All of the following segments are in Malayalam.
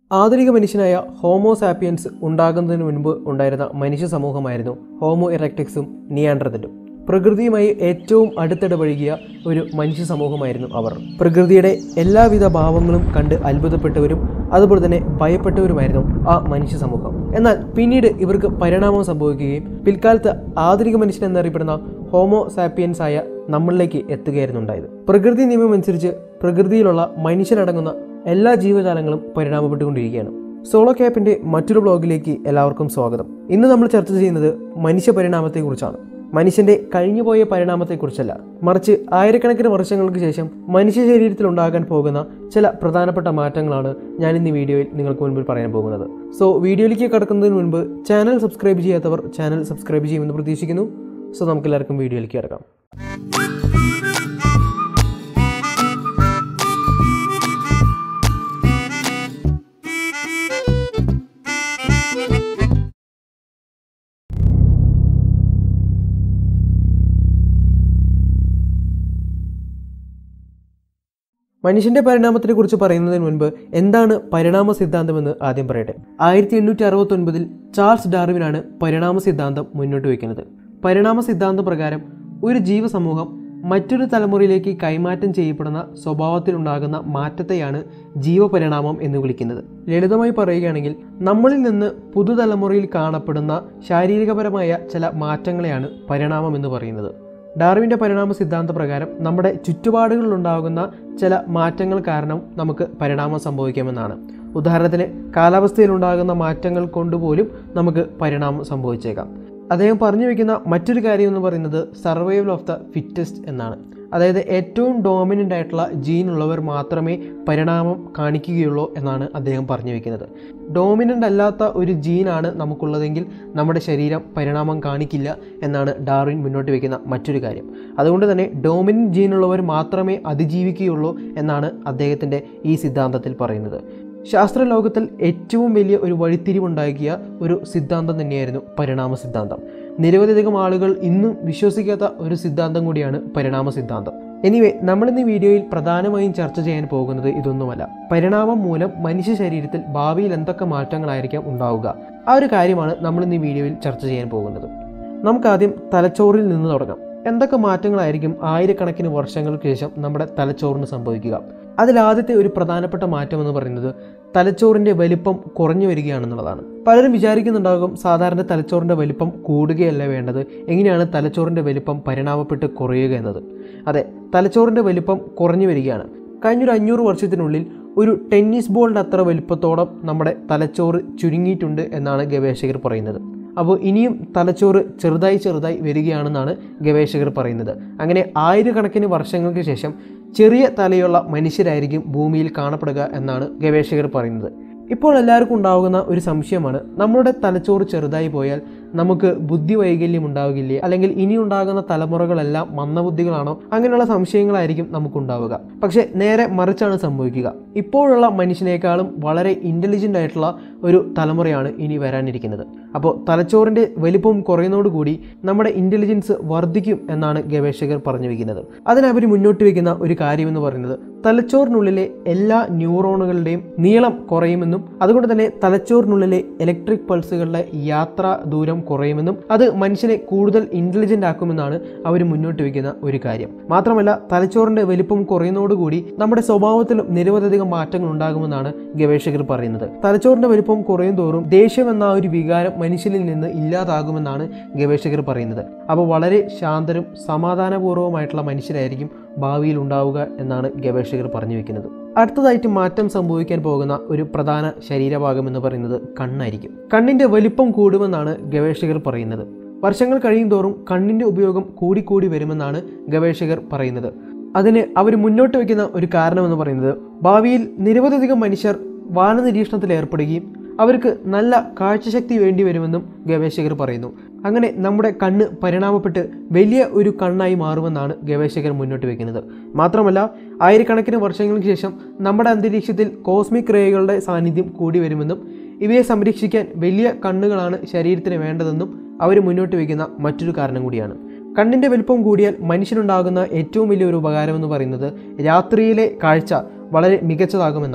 ആധുനിക മനുഷ്യനായ ഹോമോ സാപ്പിയൻസ് ഉണ്ടാകുന്നതിന് മുൻപ് ഉണ്ടായിരുന്ന മനുഷ്യ സമൂഹമായിരുന്നു ഹോമോ ഇറക്ടിക്സും നിയാൻഡ്രതലും പ്രകൃതിയുമായി ഏറ്റവും അടുത്തിടപഴകിയ ഒരു മനുഷ്യ സമൂഹമായിരുന്നു അവർ പ്രകൃതിയുടെ എല്ലാവിധ ഭാവങ്ങളും കണ്ട് അത്ഭുതപ്പെട്ടവരും അതുപോലെ തന്നെ ഭയപ്പെട്ടവരുമായിരുന്നു ആ മനുഷ്യ സമൂഹം എന്നാൽ പിന്നീട് ഇവർക്ക് പരിണാമം സംഭവിക്കുകയും പിൽക്കാലത്ത് ആധുനിക മനുഷ്യൻ എന്നറിയപ്പെടുന്ന ഹോമോ സാപ്പിയൻസ് ആയ നമ്മളിലേക്ക് എത്തുകയായിരുന്നു ഉണ്ടായത് പ്രകൃതി നിയമം അനുസരിച്ച് പ്രകൃതിയിലുള്ള മനുഷ്യനടങ്ങുന്ന എല്ലാ ജീവജാലങ്ങളും പരിണാമപ്പെട്ടുകൊണ്ടിരിക്കുകയാണ് സോളോ ക്യാപ്പിന്റെ മറ്റൊരു ബ്ലോഗിലേക്ക് എല്ലാവർക്കും സ്വാഗതം ഇന്ന് നമ്മൾ ചർച്ച ചെയ്യുന്നത് മനുഷ്യ പരിണാമത്തെക്കുറിച്ചാണ് മനുഷ്യന്റെ കഴിഞ്ഞുപോയ പരിണാമത്തെക്കുറിച്ചല്ല മറിച്ച് ആയിരക്കണക്കിന് വർഷങ്ങൾക്ക് ശേഷം മനുഷ്യ ശരീരത്തിൽ ഉണ്ടാകാൻ പോകുന്ന ചില പ്രധാനപ്പെട്ട മാറ്റങ്ങളാണ് ഞാൻ ഇന്ന് ഈ വീഡിയോയിൽ നിങ്ങൾക്ക് മുൻപിൽ പറയാൻ പോകുന്നത് സോ വീഡിയോയിലേക്ക് കടക്കുന്നതിന് മുൻപ് ചാനൽ സബ്സ്ക്രൈബ് ചെയ്യാത്തവർ ചാനൽ സബ്സ്ക്രൈബ് ചെയ്യുമെന്ന് പ്രതീക്ഷിക്കുന്നു സോ നമുക്ക് എല്ലാവർക്കും വീഡിയോയിലേക്ക് കിടക്കാം മനുഷ്യന്റെ പരിണാമത്തിനെ കുറിച്ച് പറയുന്നതിന് മുൻപ് എന്താണ് പരിണാമ സിദ്ധാന്തമെന്ന് ആദ്യം പറയട്ടെ ആയിരത്തി എണ്ണൂറ്റി അറുപത്തി ഒൻപതിൽ ചാൾസ് ഡാർവിനാണ് പരിണാമ സിദ്ധാന്തം മുന്നോട്ട് വയ്ക്കുന്നത് പരിണാമ സിദ്ധാന്തം പ്രകാരം ഒരു ജീവസമൂഹം മറ്റൊരു തലമുറയിലേക്ക് കൈമാറ്റം ചെയ്യപ്പെടുന്ന സ്വഭാവത്തിലുണ്ടാകുന്ന മാറ്റത്തെയാണ് ജീവപരിണാമം എന്ന് വിളിക്കുന്നത് ലളിതമായി പറയുകയാണെങ്കിൽ നമ്മളിൽ നിന്ന് പുതുതലമുറയിൽ കാണപ്പെടുന്ന ശാരീരികപരമായ ചില മാറ്റങ്ങളെയാണ് പരിണാമം എന്ന് പറയുന്നത് ഡാർവിൻ്റെ പരിണാമ സിദ്ധാന്ത പ്രകാരം നമ്മുടെ ചുറ്റുപാടുകളിലുണ്ടാകുന്ന ചില മാറ്റങ്ങൾ കാരണം നമുക്ക് പരിണാമം സംഭവിക്കാമെന്നാണ് ഉദാഹരണത്തിന് കാലാവസ്ഥയിലുണ്ടാകുന്ന മാറ്റങ്ങൾ കൊണ്ടുപോലും നമുക്ക് പരിണാമം സംഭവിച്ചേക്കാം അദ്ദേഹം പറഞ്ഞു വയ്ക്കുന്ന മറ്റൊരു കാര്യം എന്ന് പറയുന്നത് സർവൈവൽ ഓഫ് ദ ഫിറ്റസ്റ്റ് എന്നാണ് അതായത് ഏറ്റവും ഡോമിനൻ്റ് ആയിട്ടുള്ള ജീൻ ഉള്ളവർ മാത്രമേ പരിണാമം കാണിക്കുകയുള്ളൂ എന്നാണ് അദ്ദേഹം പറഞ്ഞു വയ്ക്കുന്നത് ഡോമിനൻ്റ് അല്ലാത്ത ഒരു ജീനാണ് നമുക്കുള്ളതെങ്കിൽ നമ്മുടെ ശരീരം പരിണാമം കാണിക്കില്ല എന്നാണ് ഡാർവിൻ മുന്നോട്ട് വയ്ക്കുന്ന മറ്റൊരു കാര്യം അതുകൊണ്ട് തന്നെ ഡോമിനൻ്റ് ജീനുള്ളവർ മാത്രമേ അതിജീവിക്കുകയുള്ളൂ എന്നാണ് അദ്ദേഹത്തിൻ്റെ ഈ സിദ്ധാന്തത്തിൽ പറയുന്നത് ശാസ്ത്രലോകത്തിൽ ഏറ്റവും വലിയ ഒരു വഴിത്തിരിവുണ്ടാക്കിയ ഒരു സിദ്ധാന്തം തന്നെയായിരുന്നു പരിണാമ സിദ്ധാന്തം നിരവധിയധികം ആളുകൾ ഇന്നും വിശ്വസിക്കാത്ത ഒരു സിദ്ധാന്തം കൂടിയാണ് പരിണാമ സിദ്ധാന്തം എനിവേ നമ്മളിന്ന് ഈ വീഡിയോയിൽ പ്രധാനമായും ചർച്ച ചെയ്യാൻ പോകുന്നത് ഇതൊന്നുമല്ല പരിണാമം മൂലം മനുഷ്യ ശരീരത്തിൽ ഭാവിയിൽ എന്തൊക്കെ മാറ്റങ്ങളായിരിക്കാം ഉണ്ടാവുക ആ ഒരു കാര്യമാണ് നമ്മളിന്ന് ഈ വീഡിയോയിൽ ചർച്ച ചെയ്യാൻ പോകുന്നത് നമുക്കാദ്യം തലച്ചോറിൽ നിന്ന് തുടങ്ങാം എന്തൊക്കെ മാറ്റങ്ങളായിരിക്കും ആയിരക്കണക്കിന് വർഷങ്ങൾക്ക് ശേഷം നമ്മുടെ തലച്ചോറിന് സംഭവിക്കുക അതിലാദ്യത്തെ ഒരു പ്രധാനപ്പെട്ട മാറ്റം എന്ന് പറയുന്നത് തലച്ചോറിൻ്റെ വലിപ്പം കുറഞ്ഞു വരികയാണെന്നുള്ളതാണ് പലരും വിചാരിക്കുന്നുണ്ടാകും സാധാരണ തലച്ചോറിൻ്റെ വലിപ്പം കൂടുകയല്ല വേണ്ടത് എങ്ങനെയാണ് തലച്ചോറിൻ്റെ വലിപ്പം പരിണാമപ്പെട്ട് കുറയുക എന്നത് അതെ തലച്ചോറിൻ്റെ വലിപ്പം കുറഞ്ഞു വരികയാണ് കഴിഞ്ഞൊരു അഞ്ഞൂറ് വർഷത്തിനുള്ളിൽ ഒരു ടെന്നീസ് ബോളിൻ്റെ അത്ര വലിപ്പത്തോളം നമ്മുടെ തലച്ചോറ് ചുരുങ്ങിയിട്ടുണ്ട് എന്നാണ് ഗവേഷകർ പറയുന്നത് അപ്പോൾ ഇനിയും തലച്ചോറ് ചെറുതായി ചെറുതായി വരികയാണെന്നാണ് ഗവേഷകർ പറയുന്നത് അങ്ങനെ ആയിരക്കണക്കിന് വർഷങ്ങൾക്ക് ശേഷം ചെറിയ തലയുള്ള മനുഷ്യരായിരിക്കും ഭൂമിയിൽ കാണപ്പെടുക എന്നാണ് ഗവേഷകർ പറയുന്നത് ഇപ്പോൾ എല്ലാവർക്കും ഉണ്ടാകുന്ന ഒരു സംശയമാണ് നമ്മുടെ തലച്ചോറ് ചെറുതായി പോയാൽ നമുക്ക് ബുദ്ധി വൈകല്യം ഉണ്ടാവുകയില്ലേ അല്ലെങ്കിൽ ഇനി ഉണ്ടാകുന്ന തലമുറകളെല്ലാം മന്ദബുദ്ധികളാണോ അങ്ങനെയുള്ള സംശയങ്ങളായിരിക്കും നമുക്കുണ്ടാവുക പക്ഷേ നേരെ മറിച്ചാണ് സംഭവിക്കുക ഇപ്പോഴുള്ള മനുഷ്യനേക്കാളും വളരെ ഇൻ്റലിജൻ്റ് ആയിട്ടുള്ള ഒരു തലമുറയാണ് ഇനി വരാനിരിക്കുന്നത് അപ്പോൾ തലച്ചോറിൻ്റെ വലിപ്പം കുറയുന്നതോടുകൂടി നമ്മുടെ ഇൻ്റലിജൻസ് വർദ്ധിക്കും എന്നാണ് ഗവേഷകർ പറഞ്ഞു വയ്ക്കുന്നത് അതിനവർ മുന്നോട്ട് വയ്ക്കുന്ന ഒരു കാര്യമെന്ന് പറയുന്നത് തലച്ചോറിനുള്ളിലെ എല്ലാ ന്യൂറോണുകളുടെയും നീളം കുറയുമെന്നും അതുകൊണ്ട് തന്നെ തലച്ചോറിനുള്ളിലെ ഇലക്ട്രിക് പൾസുകളുടെ യാത്രാ ദൂരം കുറയുമെന്നും അത് മനുഷ്യനെ കൂടുതൽ ഇൻ്റലിജൻ്റ് ആക്കുമെന്നാണ് അവർ മുന്നോട്ട് വയ്ക്കുന്ന ഒരു കാര്യം മാത്രമല്ല തലച്ചോറിൻ്റെ വലിപ്പം കുറയുന്നതോടുകൂടി നമ്മുടെ സ്വഭാവത്തിലും നിരവധിയധികം മാറ്റങ്ങൾ ഉണ്ടാകുമെന്നാണ് ഗവേഷകർ പറയുന്നത് തലച്ചോറിൻ്റെ വലിപ്പം കുറയും തോറും ദേഷ്യം എന്ന ഒരു വികാരം മനുഷ്യനിൽ നിന്ന് ഇല്ലാതാകുമെന്നാണ് ഗവേഷകർ പറയുന്നത് അപ്പോൾ വളരെ ശാന്തരും സമാധാനപൂർവ്വമായിട്ടുള്ള മനുഷ്യരായിരിക്കും ഭാവിയിൽ ഉണ്ടാവുക എന്നാണ് ഗവേഷകർ പറഞ്ഞു വെക്കുന്നത് അടുത്തതായിട്ട് മാറ്റം സംഭവിക്കാൻ പോകുന്ന ഒരു പ്രധാന ശരീരഭാഗം എന്ന് പറയുന്നത് കണ്ണായിരിക്കും കണ്ണിൻ്റെ വലിപ്പം കൂടുമെന്നാണ് ഗവേഷകർ പറയുന്നത് വർഷങ്ങൾ കഴിയും തോറും കണ്ണിൻ്റെ ഉപയോഗം കൂടിക്കൂടി വരുമെന്നാണ് ഗവേഷകർ പറയുന്നത് അതിന് അവർ മുന്നോട്ട് വയ്ക്കുന്ന ഒരു കാരണമെന്ന് പറയുന്നത് ഭാവിയിൽ നിരവധിയധികം മനുഷ്യർ വാനനിരീക്ഷണത്തിൽ ഏർപ്പെടുകയും അവർക്ക് നല്ല കാഴ്ചശക്തി വേണ്ടി വരുമെന്നും ഗവേഷകർ പറയുന്നു അങ്ങനെ നമ്മുടെ കണ്ണ് പരിണാമപ്പെട്ട് വലിയ ഒരു കണ്ണായി മാറുമെന്നാണ് ഗവേഷകർ മുന്നോട്ട് വയ്ക്കുന്നത് മാത്രമല്ല ആയിരക്കണക്കിന് വർഷങ്ങൾക്ക് ശേഷം നമ്മുടെ അന്തരീക്ഷത്തിൽ കോസ്മിക് റേകളുടെ സാന്നിധ്യം കൂടി വരുമെന്നും ഇവയെ സംരക്ഷിക്കാൻ വലിയ കണ്ണുകളാണ് ശരീരത്തിന് വേണ്ടതെന്നും അവർ മുന്നോട്ട് വയ്ക്കുന്ന മറ്റൊരു കാരണം കൂടിയാണ് കണ്ണിൻ്റെ വലിപ്പം കൂടിയാൽ മനുഷ്യനുണ്ടാകുന്ന ഏറ്റവും വലിയൊരു ഉപകാരം എന്ന് പറയുന്നത് രാത്രിയിലെ കാഴ്ച വളരെ മികച്ചതാകുമെന്നാണ്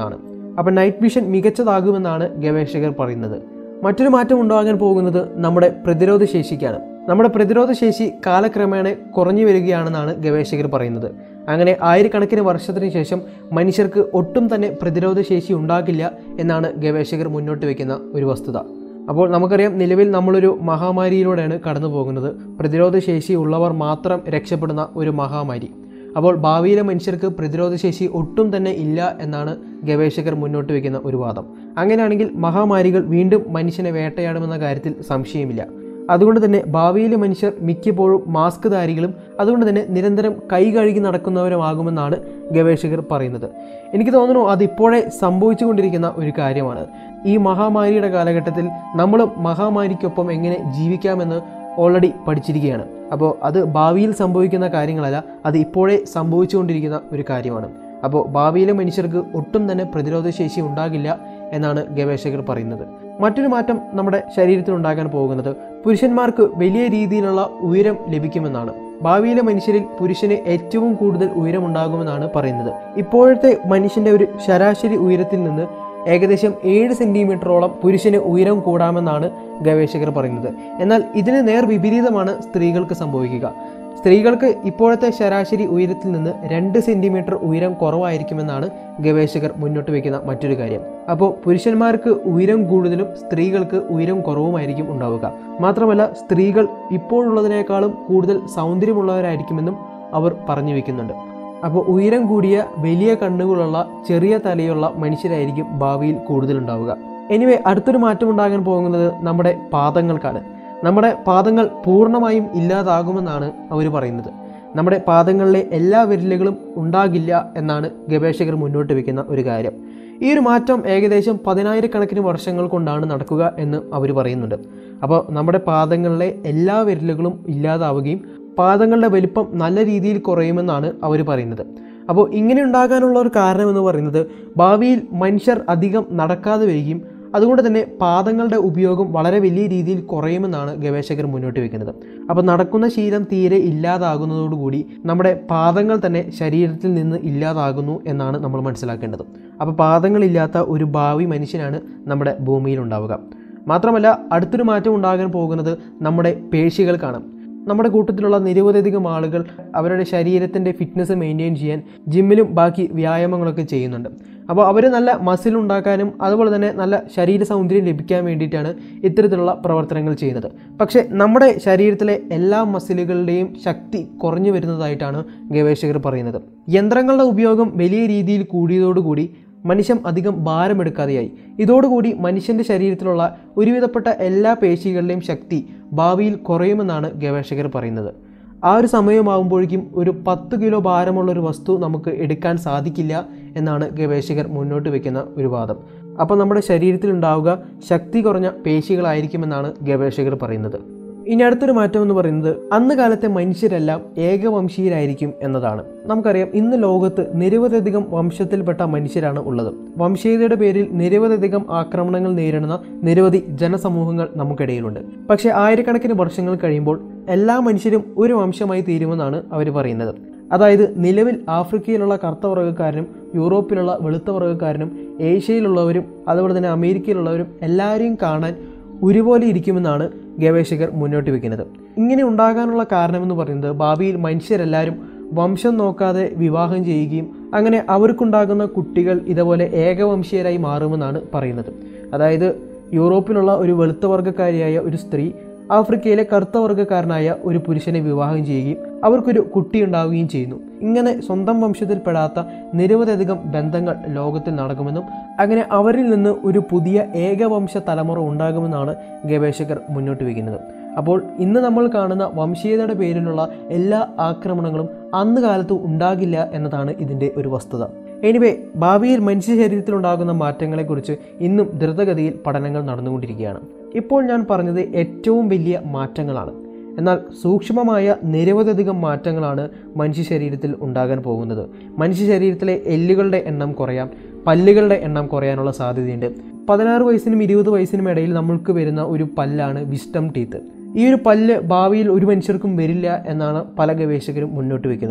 അപ്പോൾ നൈറ്റ് വിഷൻ മികച്ചതാകുമെന്നാണ് ഗവേഷകർ പറയുന്നത് മറ്റൊരു മാറ്റം ഉണ്ടാകാൻ പോകുന്നത് നമ്മുടെ പ്രതിരോധ ശേഷിക്കാണ് നമ്മുടെ പ്രതിരോധ ശേഷി കാലക്രമേണ കുറഞ്ഞു വരികയാണെന്നാണ് ഗവേഷകർ പറയുന്നത് അങ്ങനെ ആയിരക്കണക്കിന് വർഷത്തിന് ശേഷം മനുഷ്യർക്ക് ഒട്ടും തന്നെ പ്രതിരോധ ശേഷി ഉണ്ടാകില്ല എന്നാണ് ഗവേഷകർ മുന്നോട്ട് വയ്ക്കുന്ന ഒരു വസ്തുത അപ്പോൾ നമുക്കറിയാം നിലവിൽ നമ്മളൊരു മഹാമാരിയിലൂടെയാണ് കടന്നു പോകുന്നത് പ്രതിരോധ ശേഷി ഉള്ളവർ മാത്രം രക്ഷപ്പെടുന്ന ഒരു മഹാമാരി അപ്പോൾ ഭാവിയിലെ മനുഷ്യർക്ക് പ്രതിരോധശേഷി ഒട്ടും തന്നെ ഇല്ല എന്നാണ് ഗവേഷകർ മുന്നോട്ട് വയ്ക്കുന്ന ഒരു വാദം അങ്ങനെയാണെങ്കിൽ മഹാമാരികൾ വീണ്ടും മനുഷ്യനെ വേട്ടയാടുമെന്ന കാര്യത്തിൽ സംശയമില്ല അതുകൊണ്ട് തന്നെ ഭാവിയിലെ മനുഷ്യർ മിക്കപ്പോഴും മാസ്ക് ധാരികളും അതുകൊണ്ട് തന്നെ നിരന്തരം കൈ കഴുകി നടക്കുന്നവരുമാകുമെന്നാണ് ഗവേഷകർ പറയുന്നത് എനിക്ക് തോന്നുന്നു അത് ഇപ്പോഴേ സംഭവിച്ചുകൊണ്ടിരിക്കുന്ന ഒരു കാര്യമാണ് ഈ മഹാമാരിയുടെ കാലഘട്ടത്തിൽ നമ്മളും മഹാമാരിക്കൊപ്പം എങ്ങനെ ജീവിക്കാമെന്ന് ഓൾറെഡി പഠിച്ചിരിക്കുകയാണ് അപ്പോൾ അത് ഭാവിയിൽ സംഭവിക്കുന്ന കാര്യങ്ങളല്ല അത് ഇപ്പോഴേ സംഭവിച്ചുകൊണ്ടിരിക്കുന്ന ഒരു കാര്യമാണ് അപ്പോൾ ഭാവിയിലെ മനുഷ്യർക്ക് ഒട്ടും തന്നെ പ്രതിരോധശേഷി ഉണ്ടാകില്ല എന്നാണ് ഗവേഷകർ പറയുന്നത് മറ്റൊരു മാറ്റം നമ്മുടെ ശരീരത്തിൽ ഉണ്ടാകാൻ പോകുന്നത് പുരുഷന്മാർക്ക് വലിയ രീതിയിലുള്ള ഉയരം ലഭിക്കുമെന്നാണ് ഭാവിയിലെ മനുഷ്യരിൽ പുരുഷന് ഏറ്റവും കൂടുതൽ ഉയരമുണ്ടാകുമെന്നാണ് പറയുന്നത് ഇപ്പോഴത്തെ മനുഷ്യന്റെ ഒരു ശരാശരി ഉയരത്തിൽ നിന്ന് ഏകദേശം ഏഴ് സെന്റിമീറ്ററോളം പുരുഷന് ഉയരം കൂടാമെന്നാണ് ഗവേഷകർ പറയുന്നത് എന്നാൽ ഇതിന് നേർ വിപരീതമാണ് സ്ത്രീകൾക്ക് സംഭവിക്കുക സ്ത്രീകൾക്ക് ഇപ്പോഴത്തെ ശരാശരി ഉയരത്തിൽ നിന്ന് രണ്ട് സെന്റിമീറ്റർ ഉയരം കുറവായിരിക്കുമെന്നാണ് ഗവേഷകർ മുന്നോട്ട് വയ്ക്കുന്ന മറ്റൊരു കാര്യം അപ്പോൾ പുരുഷന്മാർക്ക് ഉയരം കൂടുതലും സ്ത്രീകൾക്ക് ഉയരം കുറവുമായിരിക്കും ഉണ്ടാവുക മാത്രമല്ല സ്ത്രീകൾ ഇപ്പോഴുള്ളതിനേക്കാളും കൂടുതൽ സൗന്ദര്യമുള്ളവരായിരിക്കുമെന്നും അവർ പറഞ്ഞു വയ്ക്കുന്നുണ്ട് അപ്പോൾ ഉയരം കൂടിയ വലിയ കണ്ണുകളുള്ള ചെറിയ തലയുള്ള മനുഷ്യരായിരിക്കും ഭാവിയിൽ കൂടുതലുണ്ടാവുക എനിവേ അടുത്തൊരു മാറ്റം ഉണ്ടാകാൻ പോകുന്നത് നമ്മുടെ പാദങ്ങൾക്കാണ് നമ്മുടെ പാദങ്ങൾ പൂർണ്ണമായും ഇല്ലാതാകുമെന്നാണ് അവർ പറയുന്നത് നമ്മുടെ പാദങ്ങളിലെ എല്ലാ വിരലുകളും ഉണ്ടാകില്ല എന്നാണ് ഗവേഷകർ മുന്നോട്ട് വയ്ക്കുന്ന ഒരു കാര്യം ഈ ഒരു മാറ്റം ഏകദേശം പതിനായിരക്കണക്കിന് വർഷങ്ങൾ കൊണ്ടാണ് നടക്കുക എന്ന് അവർ പറയുന്നുണ്ട് അപ്പോൾ നമ്മുടെ പാദങ്ങളിലെ എല്ലാ വിരലുകളും ഇല്ലാതാവുകയും പാദങ്ങളുടെ വലിപ്പം നല്ല രീതിയിൽ കുറയുമെന്നാണ് അവർ പറയുന്നത് അപ്പോൾ ഇങ്ങനെ ഉണ്ടാകാനുള്ള ഒരു കാരണം എന്ന് പറയുന്നത് ഭാവിയിൽ മനുഷ്യർ അധികം നടക്കാതെ വരികയും അതുകൊണ്ട് തന്നെ പാദങ്ങളുടെ ഉപയോഗം വളരെ വലിയ രീതിയിൽ കുറയുമെന്നാണ് ഗവേഷകർ മുന്നോട്ട് വയ്ക്കുന്നത് അപ്പോൾ നടക്കുന്ന ശീലം തീരെ ഇല്ലാതാകുന്നതോടുകൂടി നമ്മുടെ പാദങ്ങൾ തന്നെ ശരീരത്തിൽ നിന്ന് ഇല്ലാതാകുന്നു എന്നാണ് നമ്മൾ മനസ്സിലാക്കേണ്ടത് അപ്പോൾ പാദങ്ങളില്ലാത്ത ഒരു ഭാവി മനുഷ്യനാണ് നമ്മുടെ ഭൂമിയിൽ ഉണ്ടാവുക മാത്രമല്ല അടുത്തൊരു മാറ്റം ഉണ്ടാകാൻ പോകുന്നത് നമ്മുടെ പേശികൾക്കാണ് നമ്മുടെ കൂട്ടത്തിലുള്ള നിരവധിയധികം ആളുകൾ അവരുടെ ശരീരത്തിൻ്റെ ഫിറ്റ്നസ് മെയിൻറ്റെയിൻ ചെയ്യാൻ ജിമ്മിലും ബാക്കി വ്യായാമങ്ങളൊക്കെ ചെയ്യുന്നുണ്ട് അപ്പോൾ അവർ നല്ല മസിൽ ഉണ്ടാക്കാനും അതുപോലെ തന്നെ നല്ല ശരീര സൗന്ദര്യം ലഭിക്കാൻ വേണ്ടിയിട്ടാണ് ഇത്തരത്തിലുള്ള പ്രവർത്തനങ്ങൾ ചെയ്യുന്നത് പക്ഷേ നമ്മുടെ ശരീരത്തിലെ എല്ലാ മസിലുകളുടെയും ശക്തി കുറഞ്ഞു വരുന്നതായിട്ടാണ് ഗവേഷകർ പറയുന്നത് യന്ത്രങ്ങളുടെ ഉപയോഗം വലിയ രീതിയിൽ കൂടിയതോടുകൂടി മനുഷ്യൻ അധികം ഭാരമെടുക്കാതെയായി ഇതോടുകൂടി മനുഷ്യൻ്റെ ശരീരത്തിലുള്ള ഒരുവിധപ്പെട്ട എല്ലാ പേശികളുടെയും ശക്തി ഭാവിയിൽ കുറയുമെന്നാണ് ഗവേഷകർ പറയുന്നത് ആ ഒരു സമയമാകുമ്പോഴേക്കും ഒരു പത്ത് കിലോ ഭാരമുള്ള ഒരു വസ്തു നമുക്ക് എടുക്കാൻ സാധിക്കില്ല എന്നാണ് ഗവേഷകർ മുന്നോട്ട് വയ്ക്കുന്ന ഒരു വാദം അപ്പോൾ നമ്മുടെ ശരീരത്തിൽ ഉണ്ടാവുക ശക്തി കുറഞ്ഞ പേശികളായിരിക്കുമെന്നാണ് ഗവേഷകർ പറയുന്നത് ഇനി അടുത്തൊരു മാറ്റം എന്ന് പറയുന്നത് അന്ന് കാലത്തെ മനുഷ്യരെല്ലാം ഏകവംശീയരായിരിക്കും എന്നതാണ് നമുക്കറിയാം ഇന്ന് ലോകത്ത് നിരവധിയധികം വംശത്തിൽപ്പെട്ട മനുഷ്യരാണ് ഉള്ളത് വംശീയതയുടെ പേരിൽ നിരവധിയധികം ആക്രമണങ്ങൾ നേരിടുന്ന നിരവധി ജനസമൂഹങ്ങൾ നമുക്കിടയിലുണ്ട് പക്ഷേ ആയിരക്കണക്കിന് വർഷങ്ങൾ കഴിയുമ്പോൾ എല്ലാ മനുഷ്യരും ഒരു വംശമായി തീരുമെന്നാണ് അവർ പറയുന്നത് അതായത് നിലവിൽ ആഫ്രിക്കയിലുള്ള കറുത്ത വർഗ്ഗക്കാരനും യൂറോപ്പിലുള്ള വെളുത്ത വർഗ്ഗക്കാരനും ഏഷ്യയിലുള്ളവരും അതുപോലെ തന്നെ അമേരിക്കയിലുള്ളവരും എല്ലാവരെയും കാണാൻ ഒരുപോലെ ഇരിക്കുമെന്നാണ് ഗവേഷകർ മുന്നോട്ട് വയ്ക്കുന്നത് ഇങ്ങനെ ഉണ്ടാകാനുള്ള കാരണമെന്ന് പറയുന്നത് ഭാവിയിൽ മനുഷ്യരെല്ലാവരും വംശം നോക്കാതെ വിവാഹം ചെയ്യുകയും അങ്ങനെ അവർക്കുണ്ടാകുന്ന കുട്ടികൾ ഇതുപോലെ ഏകവംശീയരായി മാറുമെന്നാണ് പറയുന്നത് അതായത് യൂറോപ്പിലുള്ള ഒരു വെളുത്ത വർഗ്ഗക്കാരിയായ ഒരു സ്ത്രീ ആഫ്രിക്കയിലെ കറുത്ത വർഗ്ഗക്കാരനായ ഒരു പുരുഷനെ വിവാഹം ചെയ്യുകയും അവർക്കൊരു കുട്ടി ഉണ്ടാവുകയും ചെയ്യുന്നു ഇങ്ങനെ സ്വന്തം വംശത്തിൽപ്പെടാത്ത നിരവധിയധികം ബന്ധങ്ങൾ ലോകത്തിൽ നടക്കുമെന്നും അങ്ങനെ അവരിൽ നിന്ന് ഒരു പുതിയ ഏകവംശ തലമുറ ഉണ്ടാകുമെന്നാണ് ഗവേഷകർ മുന്നോട്ട് വയ്ക്കുന്നത് അപ്പോൾ ഇന്ന് നമ്മൾ കാണുന്ന വംശീയതയുടെ പേരിലുള്ള എല്ലാ ആക്രമണങ്ങളും അന്ന് കാലത്ത് ഉണ്ടാകില്ല എന്നതാണ് ഇതിൻ്റെ ഒരു വസ്തുത എനിവേ ഭാവിയിൽ മനുഷ്യ ശരീരത്തിലുണ്ടാകുന്ന മാറ്റങ്ങളെക്കുറിച്ച് ഇന്നും ദ്രുതഗതിയിൽ പഠനങ്ങൾ നടന്നുകൊണ്ടിരിക്കുകയാണ് ഇപ്പോൾ ഞാൻ പറഞ്ഞത് ഏറ്റവും വലിയ മാറ്റങ്ങളാണ് എന്നാൽ സൂക്ഷ്മമായ നിരവധിയധികം മാറ്റങ്ങളാണ് മനുഷ്യ ശരീരത്തിൽ ഉണ്ടാകാൻ പോകുന്നത് മനുഷ്യ ശരീരത്തിലെ എല്ലുകളുടെ എണ്ണം കുറയാം പല്ലുകളുടെ എണ്ണം കുറയാനുള്ള സാധ്യതയുണ്ട് പതിനാറ് വയസ്സിനും ഇരുപത് വയസ്സിനും ഇടയിൽ നമ്മൾക്ക് വരുന്ന ഒരു പല്ലാണ് വിസ്റ്റം ടീത്ത് ഈ ഒരു പല്ല് ഭാവിയിൽ ഒരു മനുഷ്യർക്കും വരില്ല എന്നാണ് പല ഗവേഷകരും മുന്നോട്ട് വയ്ക്കുന്നത്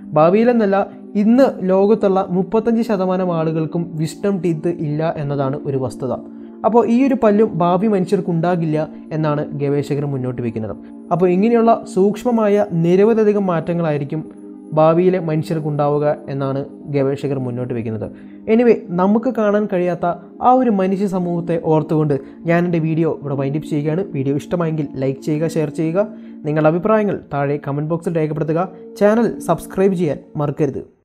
ഭാവിയിലെന്നല്ല ഇന്ന് ലോകത്തുള്ള മുപ്പത്തഞ്ച് ശതമാനം ആളുകൾക്കും വിസ്റ്റം ടീത്ത് ഇല്ല എന്നതാണ് ഒരു വസ്തുത അപ്പോൾ ഈ ഒരു പല്ലും ഭാവി മനുഷ്യർക്ക് ഉണ്ടാകില്ല എന്നാണ് ഗവേഷകർ മുന്നോട്ട് വയ്ക്കുന്നത് അപ്പോൾ ഇങ്ങനെയുള്ള സൂക്ഷ്മമായ നിരവധിയധികം മാറ്റങ്ങളായിരിക്കും ഭാവിയിലെ മനുഷ്യർക്ക് ഉണ്ടാവുക എന്നാണ് ഗവേഷകർ മുന്നോട്ട് വയ്ക്കുന്നത് എനിവേ നമുക്ക് കാണാൻ കഴിയാത്ത ആ ഒരു മനുഷ്യ സമൂഹത്തെ ഓർത്തുകൊണ്ട് ഞാൻ എൻ്റെ വീഡിയോ ഇവിടെ വൈൻഡപ്പ് ചെയ്യുകയാണ് വീഡിയോ ഇഷ്ടമായെങ്കിൽ ലൈക്ക് ചെയ്യുക ഷെയർ ചെയ്യുക നിങ്ങളുടെ അഭിപ്രായങ്ങൾ താഴെ കമൻറ്റ് ബോക്സിൽ രേഖപ്പെടുത്തുക ചാനൽ സബ്സ്ക്രൈബ് ചെയ്യാൻ മറക്കരുത്